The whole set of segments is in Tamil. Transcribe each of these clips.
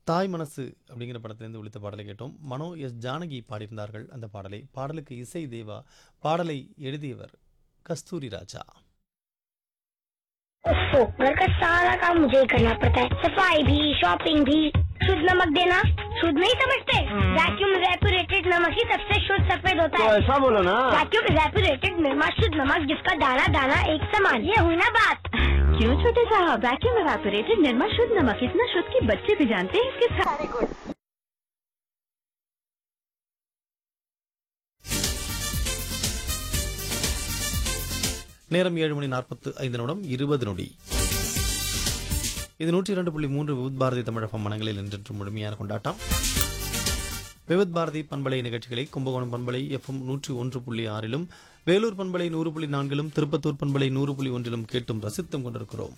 தாய் மனசு அப்படிங்கிற படத்திலிருந்து ஒழித்த பாடலை கேட்டோம் மனோ எஸ் ஜானகி பாடியிருந்தார்கள் அந்த பாடலை பாடலுக்கு இசை தேவா பாடலை எழுதியவர் கஸ்தூரி ராஜா ओफो घर का सारा काम मुझे ही करना पड़ता है सफाई भी शॉपिंग भी शुद्ध नमक देना शुद्ध नहीं समझते वैक्यूम रेपुरेटेड नमक ही सबसे शुद्ध सफेद होता तो है ऐसा बोलो ना वैक्यूम रेपुरेटेड निर्मा शुद्ध नमक जिसका दाना दाना एक समान ये हुई ना बात क्यों छोटे साहब वैक्यूम एवापोरेटेड निर्मा शुद्ध नमक इतना शुद्ध कि बच्चे भी जानते हैं इसके सारे गुण நேரம் ஏழு மணி நாற்பத்து ஐந்து நிமிடம் இருபது நொடி இது நூற்றி இரண்டு புள்ளி மூன்று விவித் பாரதி தமிழகம் மனங்களில் என்றென்று முழுமையான கொண்டாட்டம் விவித் பாரதி பண்பலை நிகழ்ச்சிகளை கும்பகோணம் பண்பலை எஃப்எம் நூற்றி ஒன்று புள்ளி ஆறிலும் வேலூர் பண்பலை நூறு புள்ளி நான்கிலும் திருப்பத்தூர் பண்பலை நூறு புள்ளி ஒன்றிலும் கேட்டும் ரசித்தும் கொண்டிருக்கிறோம்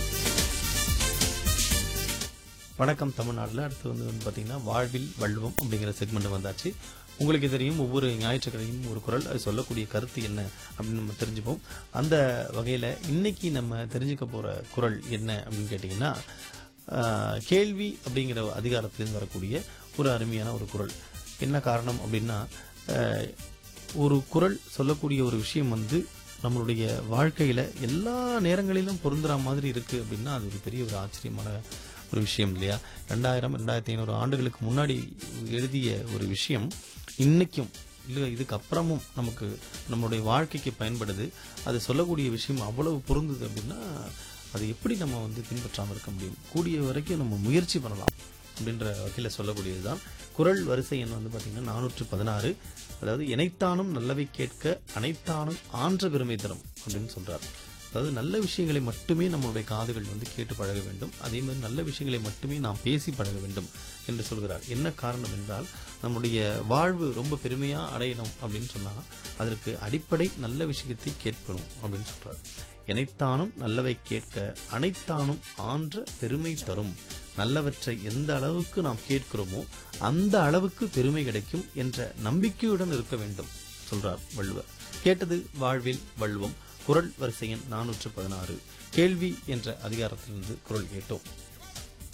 வணக்கம் தமிழ்நாட்டில் அடுத்து வந்து வந்து பார்த்தீங்கன்னா வாழ்வில் வள்ளுவம் அப்படிங்கிற செக்மெண்ட் வந்தாச்சு உங்களுக்கு தெரியும் ஒவ்வொரு ஞாயிற்றுக்கிழமையும் ஒரு குரல் அது சொல்லக்கூடிய கருத்து என்ன அப்படின்னு நம்ம தெரிஞ்சுப்போம் அந்த வகையில் இன்னைக்கு நம்ம தெரிஞ்சுக்க போகிற குரல் என்ன அப்படின்னு கேட்டிங்கன்னா ஆஹ், கேள்வி அப்படிங்கிற அதிகாரத்திலிருந்து வரக்கூடிய ஒரு அருமையான ஒரு குரல் என்ன காரணம் அப்படின்னா ஆஹ், ஒரு குரல் சொல்லக்கூடிய ஒரு விஷயம் வந்து நம்மளுடைய வாழ்க்கையில எல்லா நேரங்களிலும் பொருந்துற மாதிரி இருக்கு அப்படின்னா அது ஒரு பெரிய ஒரு ஆச்சரியமான ஒரு விஷயம் இல்லையா ரெண்டாயிரம் ரெண்டாயிரத்தி ஐநூறு ஆண்டுகளுக்கு முன்னாடி எழுதிய ஒரு விஷயம் இன்னைக்கும் இல்லை இதுக்கு அப்புறமும் நமக்கு நம்மளுடைய வாழ்க்கைக்கு பயன்படுது அது சொல்லக்கூடிய விஷயம் அவ்வளவு பொருந்துது அப்படின்னா அது எப்படி நம்ம வந்து பின்பற்றாமல் இருக்க முடியும் கூடிய வரைக்கும் நம்ம முயற்சி பண்ணலாம் அப்படின்ற வகையில் சொல்லக்கூடியதுதான் குரல் வரிசை எண் வந்து பார்த்தீங்கன்னா நானூற்று பதினாறு அதாவது இணைத்தானும் நல்லவை கேட்க அனைத்தானும் ஆன்ற பெருமை தரும் அப்படின்னு சொல்றார் அதாவது நல்ல விஷயங்களை மட்டுமே நம்மளுடைய காதுகள் வந்து கேட்டு பழக வேண்டும் அதே மாதிரி நல்ல விஷயங்களை மட்டுமே நாம் பேசி பழக வேண்டும் என்று சொல்கிறார் என்ன காரணம் என்றால் நம்முடைய வாழ்வு ரொம்ப பெருமையா அடையணும் அப்படின்னு சொன்னா அதற்கு அடிப்படை நல்ல விஷயத்தை கேட்கணும் அப்படின்னு சொல்றார் இணைத்தானும் நல்லவை கேட்க அனைத்தானும் ஆன்ற பெருமை தரும் நல்லவற்றை எந்த அளவுக்கு நாம் கேட்கிறோமோ அந்த அளவுக்கு பெருமை கிடைக்கும் என்ற நம்பிக்கையுடன் இருக்க வேண்டும் சொல்றார் வள்ளுவர் கேட்டது வாழ்வில் வள்ளுவம் குரல் வரிசை எண் நானூற்று பதினாறு கேள்வி என்ற அதிகாரத்திலிருந்து குரல் கேட்டோம்